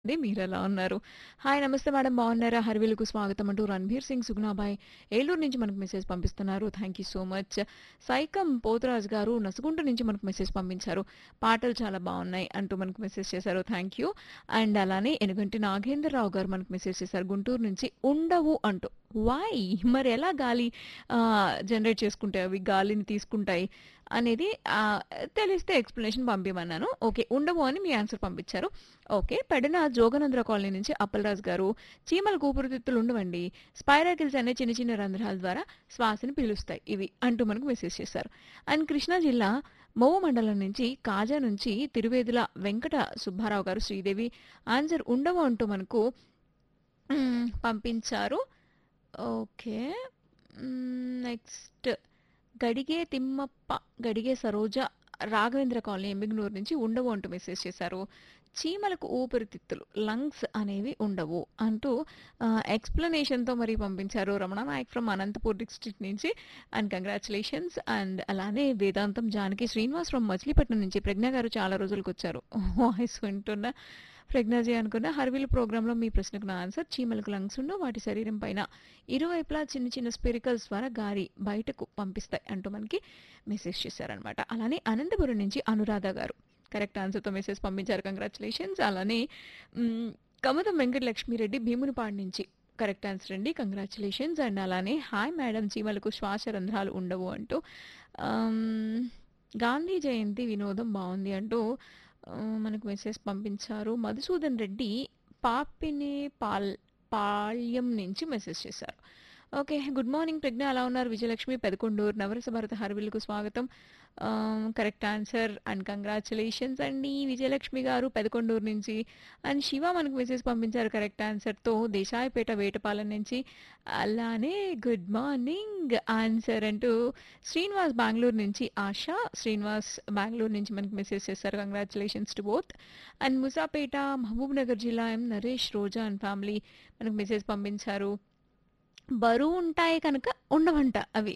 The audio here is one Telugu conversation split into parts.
అండి. మీరెలా ఉన్నారు? హాయ్ నమస్తే మేడం బాగున్నారా? హర్విల్‌కు స్వాగతం అంటూ రణ్‌బీర్ సింగ్ సుగుణాబాయ్ ఏలూరు నుంచి మనకు మెసేజ్ పంపిస్తున్నారు. Thank you so much. Saikam Poturaju garu Nasugunta నుంచి మనకు మెసేజ్ పంపించారు. పాటలు చాలా బాగున్నాయి అంటూ మనకు మెసేజ్ చేశారు. Thank you. అండ్ అలానే ఎనుగంటి నాగేంద్రరావు గారు మనకు మెసేజ్ చేశారు. గుంటూరు నుంచి ఉండవు అంటూ. వై? మరి ఎలా గాలి ఆహ్, జనరేట్ చేసుకుంటాయి అవి గాలిని తీసుకుంటాయి అనేది ఆహ్, తెలిస్తే ఎక్స్‌ప్లనేషన్ పంపిమన్నాను. ఓకే. ఉండవు అని మీ ఆన్సర్ పంపించారు. ఓకే. పెడన జోగనంద్ర కాలనీ నుంచి అప్పలరాజు గారు చీమలకు ఊపిరితిత్తులు ఉండవండి. స్పైరాకిల్స్ అనే చిన్న చిన్న రంధ్రాల ద్వారా శ్వాసని పీలుస్తాయి ఇవి అంటూ మనకు మెసేజ్ చేశారు. అండ్ కృష్ణా జిల్లా మోవ మండలం నుంచి కాజా నుంచి తిరువేదుల వెంకట సుబ్బారావు గారు శ్రీదేవి ఆన్సర్ ఉండవు అంటూ మనకు హ్మ్. పంపించారు. ఓకే. హ్మ్. నెక్స్ట్ గడిగే తిమ్మప్ప, గడిగే సరోజ, రాఘవేంద్ర కాలనీ ఎమ్మిగనూరు నుంచి ఉండవు అంటూ మెసేజ్ చేశారు. చీమలకు ఊపిరితిత్తులు లంగ్స్ అనేవి ఉండవు అంటూ ఆహ్, ఎక్స్‌ప్లనేషన్‌తో మరి పంపించారు. రమణ నాయక్ ఫ్రమ్ అనంతపూర్ డిస్ట్రిక్ట్ నుంచి అండ్ కంగ్రాచ్యులేషన్స్. అండ్ అలానే వేదాంతం జానకి శ్రీనివాస్ ఫ్రమ్ మచిలీపట్నం నుంచి ప్రజ్ఞ గారు చాలా రోజులకొచ్చారు. వాయిస్ వింటున్నా ప్రజ్ఞాజీ అనుకున్న హర్విల్ ప్రోగ్రామ్‌లో మీ ప్రశ్నకు నా ఆన్సర్ చీమలకు లంగ్స్ ఉండవు. వాటి శరీరం పైన ఇరువైపులా చిన్న చిన్న స్పెరికల్స్ ద్వారా గాలి బయటకు పంపిస్తాయి అంటూ మనకి మెసేజ్ చేశారనమాట. అలానే అనంతపురం నుంచి అనురాధ గారు కరెక్ట్ ఆన్సర్‌తో మెసేజ్ పంపించారు. కంగ్రాచ్యులేషన్స్. అలానే హ్మ్. కమతం వెంకట లక్ష్మిరెడ్డి భీమునిపాడు నుంచి కరెక్ట్ ఆన్సర్ అండి. కంగ్రాచ్యులేషన్స్. అండ్ అలానే హాయ్ మేడం చీమలకు శ్వాస రంధ్రాలు ఉండవు అంటూ ఆహ్, గాంధీ జయంతి వినోదం బావుంది అంటూ ఆహ్, మనకు మెసేజ్ పంపించారు. మధుసూదన్ రెడ్డి పాపినే పాల్ పాళ్యం నుంచి మెసేజ్ చేశారు. ఓకే. గుడ్ మార్నింగ్ ప్రజ్ఞ ఎలా ఉన్నారు? విజయలక్ష్మి పెదకొండూరు నవరస భరత హర్విల్‌కు స్వాగతం. ఆహ్, కరెక్ట్ ఆన్సర్ అండ్ కంగ్రాచ్యులేషన్స్ అండి విజయలక్ష్మి గారు పెదకొండూరు నుంచి. అండ్ శివ మనకు మెసేజ్ పంపించారు కరెక్ట్ ఆన్సర్‌తో దేశాయపేట వేటపాలెం నుంచి. అలానే గుడ్ మార్నింగ్ ఆన్సర్ అంటూ శ్రీనివాస్ బెంగుళూరు నుంచి ఆశ, శ్రీనివాస్ బెంగుళూరు నుంచి మనకు మెసేజ్ చేశారు. Congratulations to both. And Musapet Mahabubnagar జిల్లా M Naresh, Roja and family message message పంపించారు. బరువుంటాయి కనుక ఉండవంట అవి.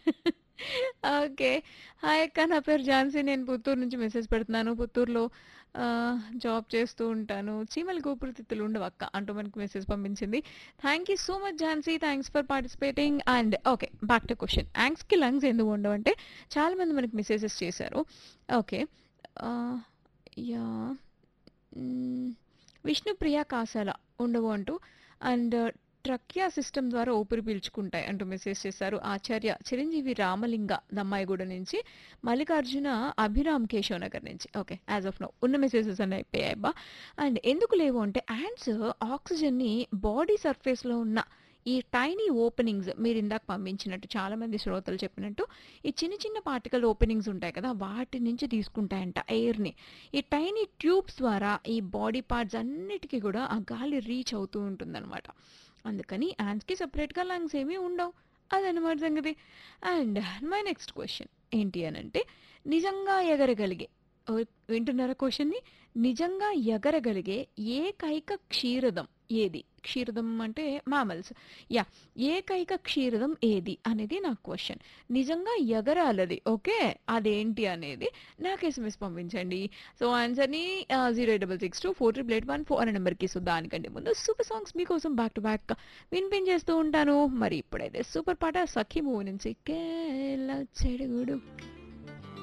ఓకే. హాయ్ అక్క నా పేరు ఝాన్సీ. నేను పుత్తూరు నుంచి మెసేజ్ పెడుతున్నాను. పుత్తూరులో ఆహ్, జాబ్ చేస్తూ ఉంటాను. చీమలకు ఊపిరితిత్తులు ఉండవక్క అంటూ మనకు మెసేజ్ పంపించింది. Thank you so much Jhansi. Thanks for participating. And okay. Back to question. యాంక్స్‌కి లంగ్స్ ఎందుకు ఉండవంటే చాలామంది మనకు మెసేజెస్ చేశారు. ఓకే. ఆహ్, యాహ్! హ్మ్. విష్ణుప్రియ కాసాల ఉండవు అంటూ అండ్ ట్రకియా సిస్టమ్ ద్వారా ఊపిరి పీల్చుకుంటాయి అంటూ మెసేజ్ చేశారు. ఆచార్య చిరంజీవి రామలింగ దమ్మాయిగూడ నుంచి. మల్లికార్జున అభిరామ్ కేశవ్ నగర్ నుంచి. ఓకే. యాస్ ఆఫ్ నౌ ఉన్న మెసేజెస్ అన్నీ అయిపోయాయబ్బా! అండ్ ఎందుకు లేవు అంటే యాంట్స్ ఆక్సిజన్‌ని బాడీ సర్ఫేస్‌లో ఉన్న ఈ టైనీ ఓపెనింగ్స్ మీరిందాక పంపించినట్టు చాలామంది శ్రోతలు చెప్పినట్టు ఈ చిన్న చిన్న పార్టికల్ ఓపెనింగ్స్ ఉంటాయి కదా! వాటి నుంచి తీసుకుంటాయంట ఎయిర్‌ని. ఈ టైనీ ట్యూబ్స్ ద్వారా ఈ బాడీ పార్ట్స్ అన్నిటికి కూడా ఆ గాలి రీచ్ అవుతూ ఉంటుందనమాట. అందుకని యాంట్స్‌కి సెపరేట్‌గా లంగ్స్ ఏమీ ఉండవు. అదనమాట సంగతి. అండ్ మై నెక్స్ట్ క్వెషన్ ఏంటి అనంటే నిజంగా ఎగరగలిగే ఓహ్! వింటున్నారా క్వెషన్‌ని? నిజంగా ఎగరగలిగే ఏకైక క్షీరదం ఏది? క్షీరదం అంటే మామల్స్. యాహ్! ఏకైక క్షీరదం ఏది? అనేది నా క్వెషన్. నిజంగా ఎగరాలది. ఓకే. అదేంటి అనేది నాకు ఎస్ఎంఎస్ పంపించండి. సో ఆన్సర్‌ని ఆహ్, 0862488114 అనే నంబర్‌కి సో దానికంటే ముందు సూపర్ సాంగ్స్ మీకోసం బ్యాక్ టు బ్యాక్ వినిపించేస్తూ ఉంటాను. మరి ఇప్పుడైతే సూపర్ పాట 'సఖి' మూవీ నుంచి 'కేల చెడుగుడు'